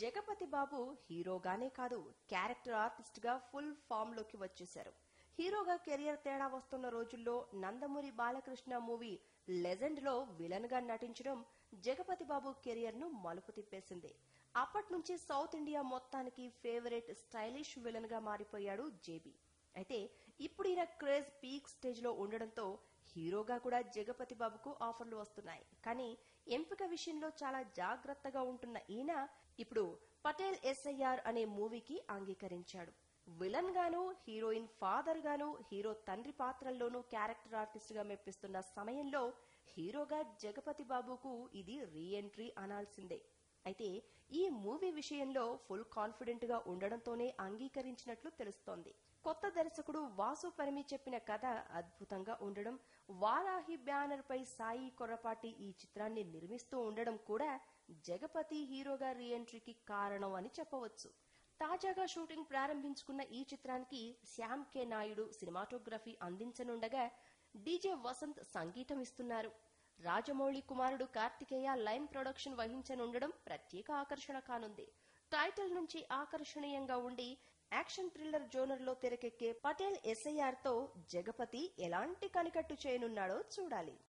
జగపతి బాబు హీరోగానే కాదు character artist గా ఫుల్ ఫామ్ లోకి వచ్చేశారు హీరోగా కెరియర్ తేడా వస్తున్న రోజుల్లో నందమూరి బాలకృష్ణ మూవీ లెజెండ్ లో విలన్ గా నటించడం జగపతి బాబు కెరియర్ ను మలుపు తిప్పేసింది అప్పటి నుంచి సౌత్ ఇండియా మొత్తానికి ఫేవరెట్ స్టైలిష్ విలన్ గా మారిపోయాడు జేబీ అయితే ఇప్పుడు ఈయన క్రేజ్ పీక్ స్టేజ్ లో ఉండడంతో హీరోగా కూడా జగపతి బాబుకు ఆఫర్లు వస్తున్నాయి కానీ ఎంపిక విషయంలో చాలా జాగ్రత్తగా ఉంటున్న ఈయన ఇప్పుడు పటేల్ ఎస్ఐఆర్ అనే మూవీకి అంగీకరించాడు విలన్ గాను హీరోయిన్ ఫాదర్ గాను హీరో తండ్రి పాత్రల్లోనూ క్యారెక్టర్ ఆర్టిస్ట్ గా మెప్పిస్తున్న సమయంలో హీరోగా జగపతి బాబుకు ఇది రీ ఎంట్రీ అనాల్సిందే అయితే ఈ మూవీ విషయంలో ఫుల్ కాన్ఫిడెంట్ గా ఉండడంతోనే అంగీకరించినట్లు తెలుస్తోంది కొత్త దర్శకుడు వాసు పరిమి చెప్పిన కథ అద్భుతంగా ఉండడం వారాహి బ్యానర్ పై సాయి కొర్రపాటి ఈ చిత్రాన్ని నిర్మిస్తూ ఉండడం కూడా జగపతి హీరోగా రీఎంట్రీకి కారణం అని చెప్పవచ్చు తాజాగా షూటింగ్ ప్రారంభించుకున్న ఈ చిత్రానికి శ్యామ్ కె నాయుడు సినిమాటోగ్రఫీ అందించనుండగా డీజే వసంత్ సంగీతం ఇస్తున్నారు రాజమౌళి కుమారుడు కార్తికేయ లైన్ ప్రొడక్షన్ వహించనుండడం ప్రత్యేక ఆకర్షణ కానుంది టైటిల్ నుంచి ఆకర్షణీయంగా ఉండి యాక్షన్ థ్రిల్లర్ జోనర్ లో తెరకెక్కే పటేల్ ఎస్ఐఆర్ తో జగపతి ఎలాంటి కనికట్టు చేయనున్నాడో చూడాలి